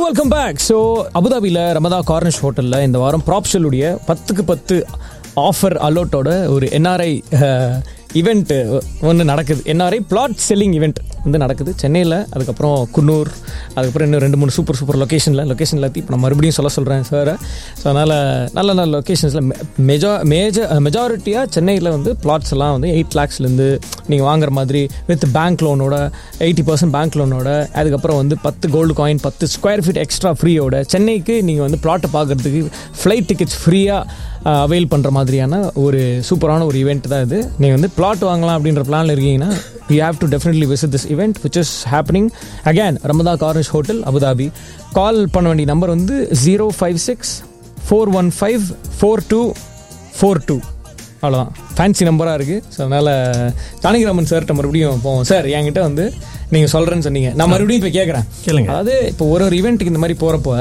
Welcome back so அபுதாபியில் Ramada corniche ஹோட்டலில் இந்த வாரம் ப்ராப்ஷலுடைய பத்துக்கு பத்து ஆஃபர் அலோட்டோட ஒரு என்ஆர்ஐ இவெண்ட் ஒன்று நடக்குது என்ஆர்ஐ பிளாட் செல்லிங் இவெண்ட் வந்து நடக்குது சென்னையில் அதுக்கப்புறம் குன்னூர் அதுக்கப்புறம் இன்னும் ரெண்டு மூணு சூப்பர் சூப்பர் லொக்கேஷனில் லொக்கேஷன் எல்லாத்தையும் இப்போ நான் மறுபடியும் சொல்ல சொல்கிறேன் சார் ஸோ அதனால் நல்ல நல்ல லொக்கேஷன்ஸில் மெஜா மேஜர் மெஜாரிட்டியாக சென்னையில் வந்து பிளாட்ஸ் எல்லாம் வந்து எயிட் லேக்ஸ்லேருந்து நீங்கள் வாங்குற மாதிரி வித் பேங்க் லோனோட எயிட்டி பர்சன்ட் பேங்க் லோனோட அதுக்கப்புறம் வந்து பத்து கோல்டு காயின் பத்து ஸ்கொயர் ஃபீட் எக்ஸ்ட்ரா ஃப்ரீயோட சென்னைக்கு நீங்கள் வந்து பிளாட்டை பார்க்குறதுக்கு ஃப்ளைட் டிக்கெட்ஸ் ஃப்ரீயாக அவைல் பண்ணுற மாதிரியான ஒரு சூப்பரான ஒரு ஈவெண்ட் தான் இது நீங்கள் வந்து பிளாட் வாங்கலாம் அப்படின்ற பிளானில் இருக்கீங்கன்னா you have to definitely visit this event which is happening again Ramada corniche hotel Abu Dhabi call பண்ண வேண்டிய நம்பர் வந்து zero five six four one five four two four two அவ்வளோதான் ஃபேன்சி நம்பராக இருக்குது ஸோ அதனால் ஜானகிராமன் சார்கிட்ட மறுபடியும் போவோம் சார் என்கிட்ட வந்து நீங்கள் சொல்கிறேன்னு சொன்னீங்க நான் மறுபடியும் இப்போ கேட்குறேன் கேளுங்க. அதாவது இப்போ ஒரு ஒரு ஈவெண்ட்டுக்கு இந்த மாதிரி போகிறப்போ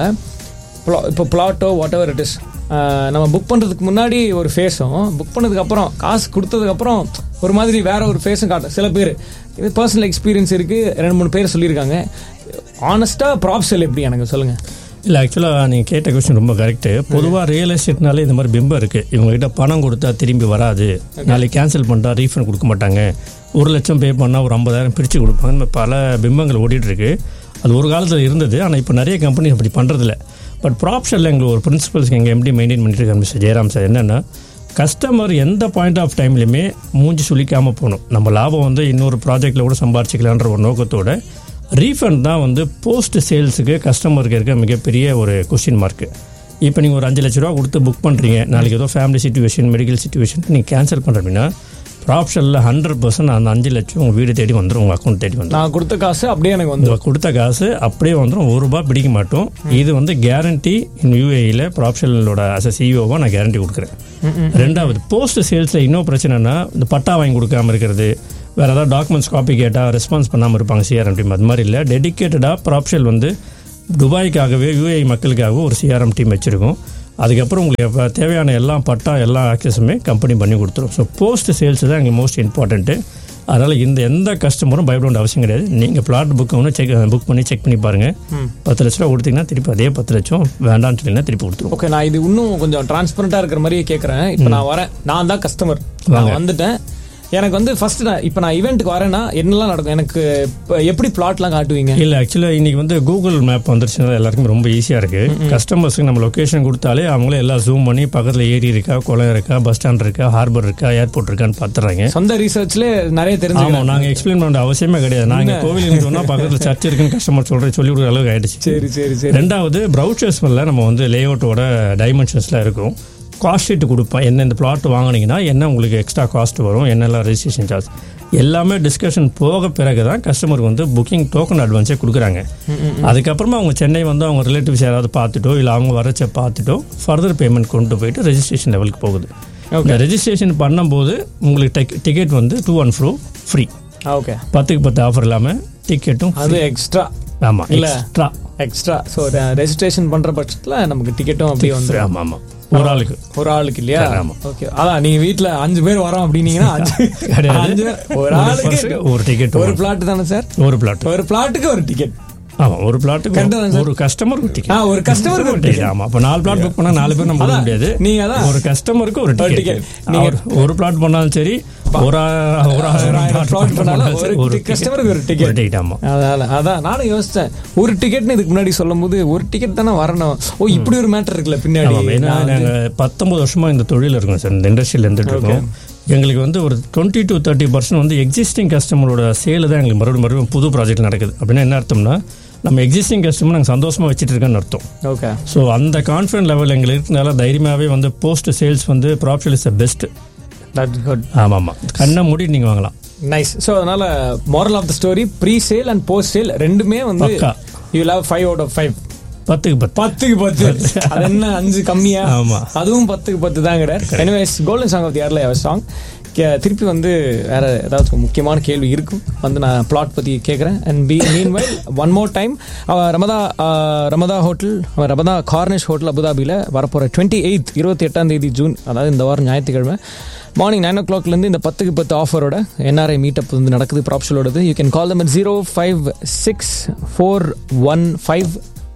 இப்போ Plato whatever it is நம்ம புக் பண்ணுறதுக்கு முன்னாடி ஒரு ஃபேஸும் புக் பண்ணதுக்கப்புறம் காசு கொடுத்ததுக்கப்புறம் ஒரு மாதிரி வேற ஒரு ஃபேஸும் காட்டும் சில பேர் இது பர்சனல் எக்ஸ்பீரியன்ஸ் இருக்குது ரெண்டு மூணு பேர் சொல்லியிருக்காங்க ஆனஸ்ட்டாக ப்ராப் செல் எப்படி எனக்கு சொல்லுங்கள் இல்லை ஆக்சுவலாக நீங்கள் கேட்ட கொஸ்டின் ரொம்ப கரெக்டு பொதுவாக ரியல் எஸ்டேட்னாலே இந்த மாதிரி பிம்பம் இருக்குது இவங்ககிட்ட பணம் கொடுத்தா திரும்பி வராது நாளைக்கு கேன்சல் பண்ணிட்டா ரீஃபண்ட் கொடுக்க மாட்டாங்க ஒரு லட்சம் பே பண்ணால் ஒரு ஐம்பதாயிரம் பிரித்து கொடுப்பாங்க இந்த மாதிரி பல பிம்பங்கள் ஓடிட்டு இருக்கு அது ஒரு காலத்தில் இருந்தது ஆனால் இப்போ நிறைய கம்பெனி அப்படி பண்ணுறதில்ல பட் ப்ராப்ஷனில் எங்களுக்கு ஒரு பிரின்சிபல்ஸ் எங்கள் எம்டி மெயின்டைன் பண்ணிட்டு இருக்காங்க மிஸ்டர் ஜெயராம் சார் என்னென்னா கஸ்டமர் எந்த பாயிண்ட் ஆஃப் டைம்லையுமே மூஞ்சி சுளிக்காமல் போகணும் நம்ம லாபம் வந்து இன்னொரு ப்ராஜெக்டில் கூட சம்பாரிச்சிக்கலான்ற ஒரு நோக்கத்தோட ரீஃபண்ட் தான் வந்து போஸ்ட் சேல்ஸுக்கு கஸ்டமருக்கு இருக்க மிகப்பெரிய ஒரு கொஸ்டின் மார்க்கு இப்போ நீங்கள் ஒரு அஞ்சு லட்ச ரூபா கொடுத்து புக் பண்ணுறீங்க நாளைக்கு ஏதோ ஃபேமிலி சுச்சுவேஷன் மெடிக்கல் சுச்சுவேஷன் நீங்கள் கேன்சல் பண்ணுற அப்படின்னா ப்ராப்ஷனில் ஹண்ட்ரட் பர்சன்ட் அந்த அஞ்சு லட்சம் உங்கள் வீடு தேடி வந்துடும் உங்கள் அக்கௌண்ட் தேடி வந்துடும் நான் கொடுத்த காசு அப்படியே எனக்கு வந்து இந்த கொடுத்த காசு அப்படியே வந்துடும் ஒரு ரூபாய் பிடிக்க மாட்டோம் இது வந்து கேரண்டி இன் யூஏயில் ப்ராப்ஷனலோட அஸ் சிஇஓவாக நான் கேரண்டி கொடுக்குறேன் ரெண்டாவது போஸ்ட் சேல்ஸில் இன்னும் பிரச்சனைனா இந்த பட்டா வாங்கி கொடுக்காம இருக்கிறது வேறு ஏதாவது டாக்குமெண்ட்ஸ் காப்பி கேட்டால் ரெஸ்பான்ஸ் பண்ணாமல் இருப்பாங்க சிஆர்எம் டீம் அது மாதிரி இல்லை டெடிக்கேட்டடாக ப்ராப்ஷல் வந்து துபாய்க்காகவே யூஏஇ மக்களுக்காகவே ஒரு சிஆர்எம் டீம் வச்சுருக்கோம் அதுக்கப்புறம் உங்களுக்கு எப்ப தேவையான எல்லா பட்டா எல்லா ஆக்சஸுமே கம்பெனி பண்ணி கொடுத்துரும் ஸோ போஸ்ட் சேல்ஸ் தான் எங்களுக்கு மோஸ்ட் இம்பார்ட்டன்ட்டு அதனால் இந்த எந்த கஸ்டமரும் பயப்பட வேண்டிய அவசியம் கிடையாது நீங்கள் பிளாட் புக் ஒன்று செக் புக் பண்ணி செக் பண்ணி பாருங்கள் பத்து லட்ச ரூபா கொடுத்தீங்கன்னா திருப்பி அதே பத்து லட்சம் வேண்டாம்னு சொன்னீங்கன்னா திருப்பி கொடுத்துருவோம் ஓகே நான் இது இன்னும் கொஞ்சம் டிரான்ஸ்பரண்டா இருக்கிற மாதிரியே கேட்குறேன் இப்போ நான் வரேன் நான் தான் கஸ்டமர் நான் வந்துட்டேன் எனக்கு வந்து ஃபர்ஸ்ட் நான் இப்போ நான் ஈவெண்ட்டுக்கு வரேன்னா என்னெல்லாம் நடக்கும் எனக்கு இப்ப எப்படி பிளாட்லாம் காட்டுவீங்க இல்லை ஆக்சுவலாக இன்னைக்கு வந்து கூகுள் மேப் வந்துருச்சுனால எல்லாருக்கும் ரொம்ப ஈஸியாக இருக்குது கஸ்டமர்ஸுக்கு நம்ம லொக்கேஷன் கொடுத்தாலே அவங்களே எல்லாம் ஜூம் பண்ணி பக்கத்தில் ஏரி இருக்கா குளம் இருக்கா பஸ் ஸ்டாண்ட் இருக்கா ஹார்பர் இருக்கா ஏர்போர்ட் இருக்கான்னு பார்த்துறாங்க சொந்த ரீசர்ச்ல நிறைய தெரிஞ்சு ஆமாம் நாங்கள் எக்ஸ்பிளைன் பண்ண அவசியமே கிடையாது நாங்கள் கோவில் சொன்னால் பக்கத்தில் சர்ச் இருக்குன்னு கஸ்டமர் சொல்கிறேன் சொல்லி கொடுக்குற அளவுக்கு ஆயிடுச்சு சரி சரி சரி ரெண்டாவது ப்ரௌச்சர்ஸ்ல நம்ம வந்து லேஅவுட்டோட டைமென்ஷன்ஸ்லாம் இருக்கும் காஸ்ட் ஷீட் கொடுப்பேன் என்ன இந்த பிளாட் வாங்குனீங்கன்னா என்ன உங்களுக்கு எக்ஸ்ட்ரா காஸ்ட் வரும் என்னெல்லாம் ரெஜிஸ்ட்ரேஷன் சார்ஜ் எல்லாமே டிஸ்கஷன் போக பிறகு தான் கஸ்டமருக்கு வந்து புக்கிங் டோக்கன் அட்வான்ஸே கொடுக்குறாங்க அதுக்கப்புறமா அவங்க சென்னை வந்து அவங்க ரிலேட்டிவ்ஸ் யாராவது பார்த்துட்டோ இல்லை அவங்க வரச்ச பார்த்துட்டோ ஃபர்தர் பேமெண்ட் கொண்டு போயிட்டு ரெஜிஸ்ட்ரேஷன் லெவலுக்கு போகுது இந்த ரெஜிஸ்ட்ரேஷன் பண்ணும்போது உங்களுக்கு டிக்கெட் வந்து டூ அண்ட் ஃப்ரூ ஃப்ரீ ஓகே பத்துக்கு பத்து ஆஃபர் இல்லாமல் டிக்கெட்டும் அது எக்ஸ்ட்ரா ஆமாம் இல்ல. எக்ஸ்ட்ரா எக்ஸ்ட்ரா ஸோ ரெஜிஸ்ட்ரேஷன் பண்ற பட்சத்துல நமக்கு டிக்கெட்டும் அப்படியே வந்து ஆமாம் ஆமாம் ஒரு ஆளுக்கு ஒரு ஆளுக்கு இல்லையா ஆமா. ஓகே அதான் நீங்க வீட்ல அஞ்சு பேர் வரோம் அப்படின்னீங்கன்னா அஞ்சு கிடையாது. அஞ்சு பேர் ஒரு ஒரு ஆளுக்கு person ஒரு டிக்கெட் ஒரு பிளாட் தானே சார் ஒரு பிளாட் ஒரு பிளாட்டுக்கு ஒரு டிக்கெட் ஆமா ஒரு பிளாட்டுக்கு Correct தான் ஒரு கஸ்டமர் ஒரு ஆ டிக்கெட் ஒரு கஸ்டமருக்கு ஒரு டிக்கெட் ஆமா அப்ப நாலு பிளாட் புக் பண்ணா நாலு பேர் நம்ம போட அதான், முடியாது நீங்க அதான். ஒரு கஸ்டமருக்கு ஒரு ஒரு டிக்கெட் ticket. நீங்க- ஒரு பிளாட் பண்ணாலும் சரி ஒரு ஆ- ஒரு ஆயிரம் ஆயிரம் plot plot பண்ணாலும் பண்ணாலும் சரி, ஒரு ஒரு customer-க்கு ஒரு ticket. ஒரு டிக்கெட் ஆமா அதனால அதான் நானும் யோசிச்சேன் ஒரு டிக்கெட்னு இதுக்கு முன்னாடி சொல்லும் போது ஒரு டிக்கெட் தானே வரணும் ஓ இப்படி ஒரு மேட்டர் இருக்குல்ல பின்னாடி ஆமாம் ஏன்னா நான் வந்து- நாங்கள் பத்தொம்பது வருஷமா இந்த தொழில் இருக்கோம் சார் இந்த இண்டஸ்ட்ரியில் இருந்துட்டு இருக்கோம் எங்களுக்கு வந்து ஒரு டுவெண்ட்டி டு தேர்ட்டி பர்சன்ட் வந்து எக்ஸிஸ்டிங் கஸ்டமரோட சேல் தான் எங்களுக்கு மறுபடியும் மறுபடியும் புது ப்ராஜெக்ட் நடக்குது அப்படின்னா என்ன அர்த்தம்னா நம்ம எக்ஸிஸ்டிங் கஸ்டமர் நாங்கள் சந்தோஷமா வச்சுட்டு இருக்கோன்னு அர்த்தம் ஓகே ஸோ அந்த கான்ஃபிடன்ட் லெவல் எங்களுக்கு இருக்கனால தைரியமாகவே வந்து போஸ்ட் சேல்ஸ் வந்து Propshell is the best that good ஆமாம் ஆமாம் கண்ணை மூடிட்டு நீங்கள் வாங்கலாம் நைஸ் ஸோ அதனால moral of the story pre sale and post sale ரெண்டுமே வந்து பக்கா. You love five out of five பத்துக்கு பத்து பத்துக்கு பத்து அது என்ன அஞ்சு கம்மியா ஆமா. அதுவும் பத்துக்கு பத்து தாங்கிற anyways golden song of the இயர்ல சாங் திருப்பி வந்து வேற ஏதாச்சும் முக்கியமான கேள்வி இருக்கும் வந்து நான் பிளாட் பத்தி கேட்குறேன் அண்ட் பி meanwhile one more time Ramada uh, Ramada hotel Ramada corniche hotel அபுதாபியில் வரப்போகிற டுவெண்ட்டி எயித் இருபத்தி எட்டாம் தேதி ஜூன் அதாவது இந்த வாரம் ஞாயிற்றுக்கிழமை மார்னிங் நைன் ஓ கிளாக்லேருந்து இந்த பத்துக்கு பத்து ஆஃபரோட என்ஆர்ஐ மீட்டப் வந்து நடக்குது ப்ராப்ஷலோடது you can call them zero five six four one five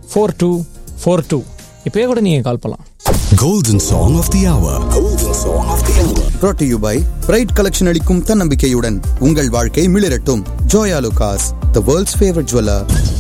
four two four two இப்போயே கூட நீங்கள் கால் பண்ணலாம் Golden Song of the Hour. Golden Song of the Hour. brought to you by bright collection அளிக்கும் தன்னம்பிக்கையுடன் உங்கள் வாழ்க்கை மிளிரட்டும் Joyalukkas the world's favourite jeweller